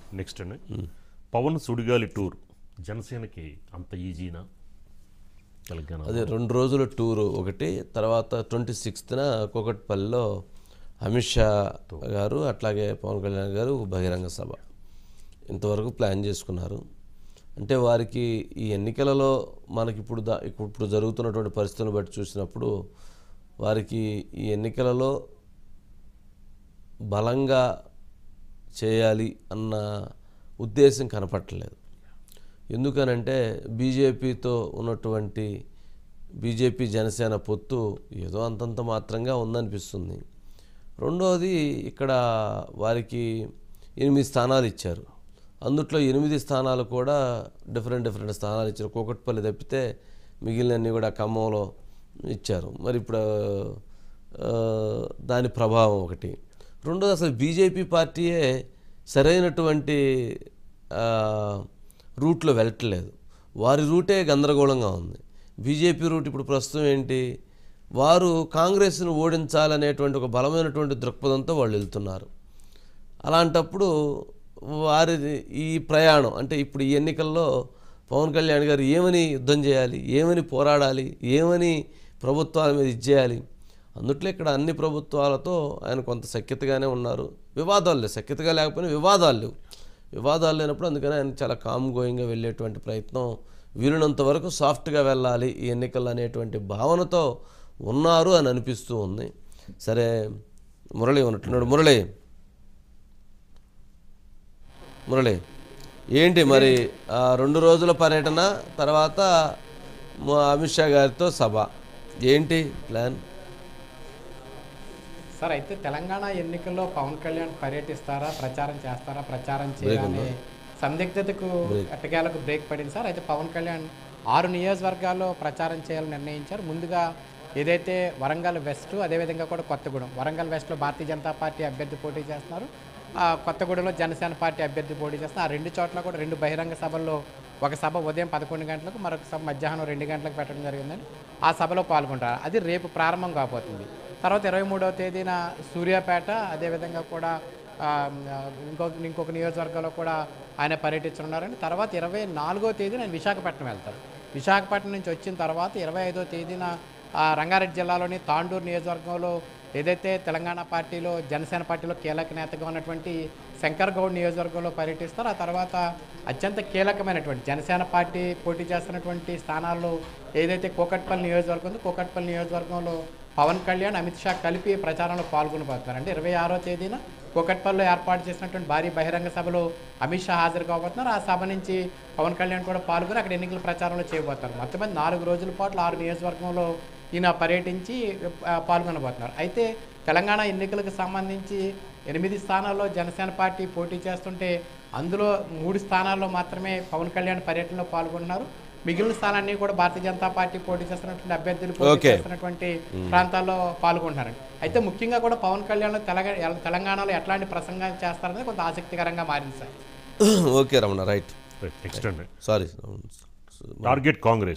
Next అండి పవన్ సుడిగాలి tour జనసేనకి అంత ఈజీనా తెలంగాణ అదే రెండు రోజుల టూరు ఒకటి తర్వాత ట్వంటీ సిక్స్త్న కూకట్పల్లిలో అమిత్ షా గారు అట్లాగే పవన్ కళ్యాణ్ గారు బహిరంగ సభ ఇంతవరకు ప్లాన్ చేసుకున్నారు అంటే వారికి ఈ ఎన్నికలలో మనకి ఇప్పుడు దా ఇప్పుడు జరుగుతున్నటువంటి పరిస్థితులను బట్టి చూసినప్పుడు వారికి ఈ ఎన్నికలలో బలంగా చేయాలి అన్న ఉద్దేశం కనపట్టలేదు ఎందుకనంటే బీజేపీతో ఉన్నటువంటి బీజేపీ జనసేన పొత్తు ఏదో అంతంత మాత్రంగా ఉందనిపిస్తుంది రెండవది ఇక్కడ వారికి ఎనిమిది స్థానాలు ఇచ్చారు అందుట్లో ఎనిమిది స్థానాలు కూడా డిఫరెంట్ డిఫరెంట్ స్థానాలు ఇచ్చారు కూకట్పల్లి తప్పితే మిగిలినన్ని కూడా ఖమ్మంలో ఇచ్చారు మరి ఇప్పుడు ఆ, దాని ప్రభావం ఒకటి రెండోది అసలు బీజేపీ పార్టీయే సరైనటువంటి ఆ, రూట్లో వెళ్ళట్లేదు వారి రూటే గందరగోళంగా ఉంది బీజేపీ రూట్ ఇప్పుడు ప్రస్తుతం ఏంటి వారు కాంగ్రెస్ను ఓడించాలనేటువంటి ఒక బలమైనటువంటి దృక్పథంతో వాళ్ళు వెళ్తున్నారు అలాంటప్పుడు వారి ఈ ప్రయాణం అంటే ఇప్పుడు ఈ ఎన్నికల్లో పవన్ కళ్యాణ్ గారు ఏమని యుద్ధం చేయాలి ఏమని పోరాడాలి ఏమని ప్రభుత్వాల మీద ఇచ్చేయాలి అందుట్లో ఇక్కడ అన్ని ప్రభుత్వాలతో ఆయన కొంత సఖ్యతగానే ఉన్నారు వివాదాలు లేవు సఖ్యతగా లేకపోయినా వివాదాలు లేవు వివాదాలు లేనప్పుడు అందుకని ఆయన చాలా కామ్ గోయింగ్గా వెళ్ళేటువంటి ప్రయత్నం వీలునంత వరకు సాఫ్ట్గా వెళ్ళాలి ఈ ఎన్నికలు అనేటువంటి భావనతో ఉన్నారు అని అనిపిస్తూ ఉంది సరే మురళి ఉన్నట్టున్నాడు మురళి మురళి ఏంటి మరి ఆ రెండు రోజుల పర్యటన తర్వాత మా అమిత్ షా గారితో సభ ఏంటి ప్లాన్ సార్ అయితే తెలంగాణ ఎన్నికల్లో పవన్ కళ్యాణ్ పర్యటిస్తారా ప్రచారం చేస్తారా ప్రచారం చేయాలనే సందిగ్ధతకు ఎట్టకేలకు బ్రేక్ పడింది సార్ అయితే పవన్ కళ్యాణ్ ఆరు నియోజకవర్గాల్లో ప్రచారం చేయాలని నిర్ణయించారు ముందుగా ఏదైతే వరంగల్ వెస్ట్ అదేవిధంగా కూడా కొత్తగూడెం వరంగల్ వెస్ట్లో భారతీయ జనతా పార్టీ అభ్యర్థి పోటీ చేస్తున్నారు ఆ కొత్తగూడెంలో జనసేన పార్టీ అభ్యర్థి పోటీ చేస్తున్నారు ఆ రెండు చోట్ల కూడా రెండు బహిరంగ సభల్లో ఒక సభ ఉదయం పదకొండు గంటలకు మరొక సభ మధ్యాహ్నం రెండు గంటలకు పెట్టడం జరిగిందని ఆ సభలో పాల్గొంటారు అది రేపు ప్రారంభం కాబోతుంది తర్వాత ఇరవై మూడవ తేదీన సూర్యాపేట అదేవిధంగా కూడా ఆ, ఇంకొక ఇంకొక నియోజకవర్గంలో కూడా ఆయన పర్యటించనున్నారని తర్వాత ఇరవై నాలుగో తేదీన ఆయన విశాఖపట్నం వెళ్తారు విశాఖపట్నం నుంచి వచ్చిన తర్వాత ఇరవై ఐదో తేదీన ఆ, రంగారెడ్డి జిల్లాలోని తాండూరు నియోజకవర్గంలో ఏదైతే తెలంగాణ పార్టీలో జనసేన పార్టీలో కీలక నేతగా ఉన్నటువంటి శంకర్ గౌడ్ నియోజకవర్గంలో పర్యటిస్తారు ఆ తర్వాత అత్యంత కీలకమైనటువంటి జనసేన పార్టీ పోటీ చేస్తున్నటువంటి స్థానాల్లో ఏదైతే కోకట్పల్లి నియోజకవర్గం ఉందో కోకట్పల్లి నియోజకవర్గంలో పవన్ కళ్యాణ్ అమిత్ షా కలిపి ప్రచారంలో పాల్గొనబోతున్నారు అంటే ఇరవై ఆరో తేదీన కోకట్పల్లిలో ఏర్పాటు చేసినటువంటి భారీ బహిరంగ సభలో అమిత్ షా హాజరు కాబోతున్నారు ఆ సభ నుంచి పవన్ కళ్యాణ్ కూడా పాల్గొని అక్కడ ఎన్నికల ప్రచారంలో చేయబోతున్నారు మొత్తం మీద నాలుగు రోజుల పాటు ఆరు నియోజకవర్గంలో ఈయన పర్యటించి ఆ, పాల్గొనబోతున్నారు అయితే తెలంగాణ ఎన్నికలకు సంబంధించి ఎనిమిది స్థానాల్లో జనసేన పార్టీ పోటీ చేస్తుంటే అందులో మూడు స్థానాల్లో మాత్రమే పవన్ కళ్యాణ్ పర్యటనలో పాల్గొంటున్నారు మిగిలిన స్థానాన్ని కూడా భారతీయ జనతా పార్టీ పోటీ చేస్తున్నటువంటి అభ్యర్థులు పోటీ Okay. చేస్తున్నటువంటి ప్రాంతాల్లో పాల్గొంటున్నారు అయితే ముఖ్యంగా కూడా పవన్ కళ్యాణ్ తెలంగాణ తెలంగాణలో ఎట్లాంటి ప్రసంగాలు చేస్తారనేది కొంత ఆసక్తికరంగా మారింది sir okay Ramana right next అండి సారీ టార్గెట్ కాంగ్రెస్